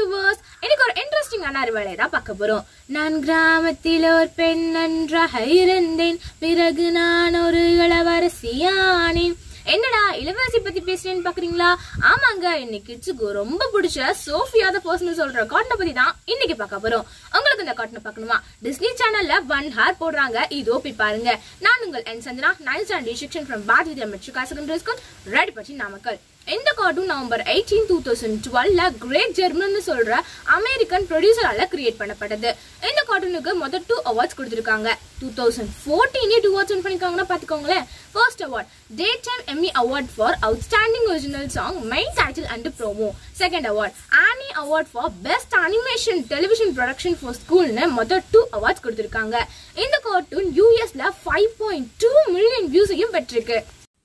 viewers இன்னைக்கு ஒரு இன்ட்ரெஸ்டிங்கான அறிவாளை தான் பார்க்க போறோம் நான் கிராமத்தில் ஒரு பெண் நன்றாக இருந்தேன் பிறகு நான் ஒரு இளவரசியானேன் என்னடா இளவரசி பத்தி பேசுறேன்னு பாக்குறீங்களா ஆமாங்க இன்னைக்கு கிட்ஸுக்கு ரொம்ப பிடிச்ச சோஃபியா த பர்சன் சொல்ற காட்டனை பத்தி தான் இன்னைக்கு பார்க்க போறோம் உங்களுக்கு இந்த காட்டனை பார்க்கணுமா டிஸ்னி சேனல்ல ஒன் ஹார் போடுறாங்க இதோ போய் பாருங்க நான் உங்கள் N Chandra nine standard section from பாத் வித்யா மெட்ரிகா secondary school Radipatti Namakkal இந்த cartoon November eighteen two thousand டுவெல்ல கிரேட் ஜெர்மன் சொல்ற அமெரிக்கன் ப்ரொடியூசரால கிரியேட் பண்ணப்பட்டது இந்த கார்ட்டூனுக்கு மொதல் டூ அவார்ட்ஸ் கொடுத்துருக்காங்க டூ தௌசண்ட் ஃபோர்டீனே டூ அவார்ட்ஸ் பண்ணிருக்காங்கன்னா பாத்துக்கோங்களேன் first award daytime Emmy award for outstanding original song main title and promo second award Annie award for best animation television production for ஸ்கூல்னு மொத்தம் டூ அவார்ட்ஸ் கொடுத்துருக்காங்க இந்த cartoon யூஎஸ்ல five point two million வியூஸையும் பெற்றிருக்கு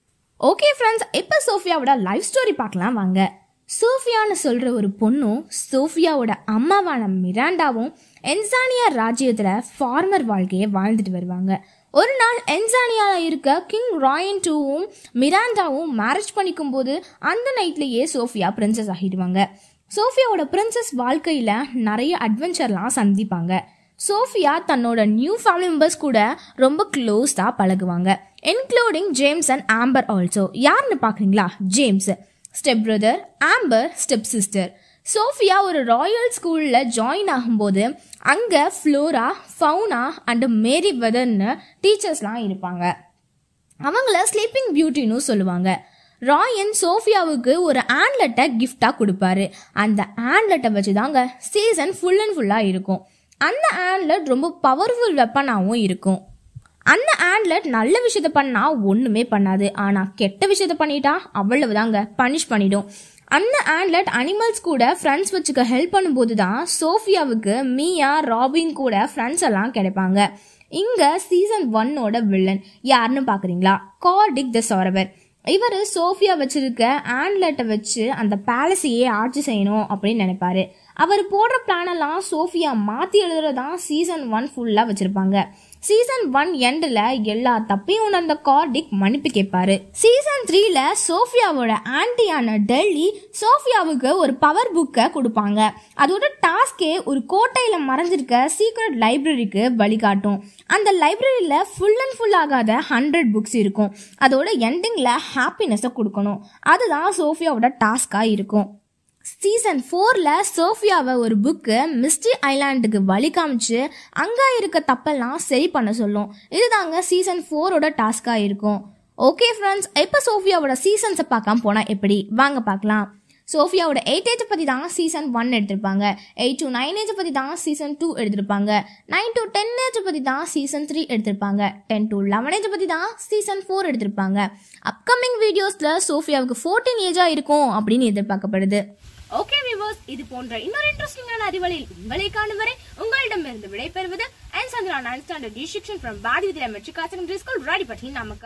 okay friends இப்போ சோஃபியாவோட life story பார்க்கலாம் வாங்க சோஃபியான்னு சொல்கிற ஒரு பொண்ணும் சோஃபியாவோட அம்மாவான மிராண்டாவும் என்சானியா ராஜ்யத்தில் ஃபார்மர் வாழ்க்கையை வாழ்ந்துட்டு வருவாங்க ஒரு நாள் என்சானியாவில் இருக்க கிங் ராயன் டூவும் மிராண்டாவும் மேரேஜ் பண்ணிக்கும் போது அந்த நைட்லேயே சோஃபியா பிரின்சஸ் ஆகிடுவாங்க சோஃபியாவோட பிரின்சஸ் வாழ்க்கையில் நிறைய அட்வென்ச்சர்லாம் சந்திப்பாங்க சோஃபியா தன்னோட நியூ ஃபேமிலி மெம்பர்ஸ் கூட ரொம்ப க்ளோஸ்டாக பழகுவாங்க including James and Amber also யாருன்னு பார்க்குறீங்களா James stepbrother Amber stepsister Sofia ஒரு ராயல் ஸ்கூலில் ஜாயின் ஆகும்போது அங்கே ஃப்ளோரா ஃபவுனா அண்ட் மேரி வெதர்னு டீச்சர்ஸ்லாம் இருப்பாங்க அவங்கள ஸ்லீப்பிங் பியூட்டின்னு சொல்லுவாங்க ராயன் சோஃபியாவுக்கு ஒரு ஆண்ட்லெட்டை கிஃப்டாக கொடுப்பாரு அந்த ஆண்ட்லெட்டை வச்சு தாங்க சீசன் ஃபுல் அண்ட் ஃபுல்லாக இருக்கும் அந்த ஆண்ட்லெட் ரொம்ப பவர்ஃபுல் வெப்பனாகவும் இருக்கும் அந்த ஆண்ட்லெட் நல்ல விஷயத்த பண்ணா ஒன்றுமே பண்ணாது ஆனால் கெட்ட விஷயத்த பண்ணிட்டா அவ்வளவுதாங்க பனிஷ் பண்ணிடும் அந்த ஆண்ட்லெட் அனிமல்ஸ் கூட ஃப்ரெண்ட்ஸ் வச்சுக்க ஹெல்ப் பண்ணும்போது தான் சோஃபியாவுக்கு மீயா ராபின் கூட ஃப்ரெண்ட்ஸ் எல்லாம் கிடைப்பாங்க இங்க சீசன் ஒன்னோட வில்லன் யாருன்னு பாக்குறீங்களா கார்டிக் த சாரவர் இவர் சோஃபியா வச்சிருக்க ஆண்ட்லெட்டை வச்சு அந்த பேலஸையே ஆட்சி செய்யணும் அப்படின்னு நினைப்பாரு அவர் போடுற பிளானெல்லாம் சோஃபியா மாற்றி எழுதுறதான் சீசன் ஒன் ஃபுல்லாக வச்சுருப்பாங்க சீசன் ஒன் எண்டில் எல்லா தப்பையும் உணர்ந்த கார்டிக் மன்னிப்பு கேட்பாரு சீசன் த்ரீல சோஃபியாவோட ஆன்டியான டெல்லி சோஃபியாவுக்கு ஒரு பவர் புக்கை கொடுப்பாங்க அதோட டாஸ்கே ஒரு கோட்டையில் மறைஞ்சிருக்க சீக்ரெட் லைப்ரரிக்கு வழிகாட்டும் அந்த லைப்ரரியில் ஃபுல் அண்ட் ஃபுல் ஆகாத ஹண்ட்ரட் புக்ஸ் இருக்கும் அதோட எண்டிங்கில் ஹாப்பினஸை கொடுக்கணும் அதுதான் சோஃபியாவோட டாஸ்காக இருக்கும் சீசன் ஃபோரில் சோஃபியாவை ஒரு புக்கு மிஸ்டி ஐலாண்டுக்கு வழி காமிச்சு அங்கே இருக்க தப்பெல்லாம் சரி பண்ண சொல்லும் இதுதாங்க சீசன் ஃபோரோட டாஸ்காக இருக்கும் ஓகே ஃப்ரெண்ட்ஸ் இப்போ சோஃபியாவோட சீசன்ஸை பார்க்காம போனால் எப்படி வாங்க பார்க்கலாம் சோஃபியாவோட எயிட் ஏஜ் பற்றி தான் சீசன் ஒன் எடுத்திருப்பாங்க எயிட் டு நைன் ஏஜ் பற்றி தான் சீசன் டூ எடுத்திருப்பாங்க நைன் டு டென் ஏஜ் பற்றி தான் சீசன் த்ரீ எடுத்திருப்பாங்க டென் டு லெவன் ஏஜ் பற்றி தான் சீசன் ஃபோர் எடுத்திருப்பாங்க அப்கமிங் வீடியோஸில் சோஃபியாவுக்கு ஃபோர்டீன் ஏஜாக இருக்கும் அப்படின்னு எதிர்பார்க்கப்படுது ஓகே வியூவர்ஸ் இது போன்ற இன்னொரு இன்ட்ரெஸ்டிங்கான அறிவலில் உங்களை காணும் வரை உங்களிடமிருந்து விடைபெறுவது அண்ட் Chandra nine standard D section from பாடி வித்யா மெட்ரிகா செகண்டரி ஸ்கூல் ராடிபட்டி நமக்கு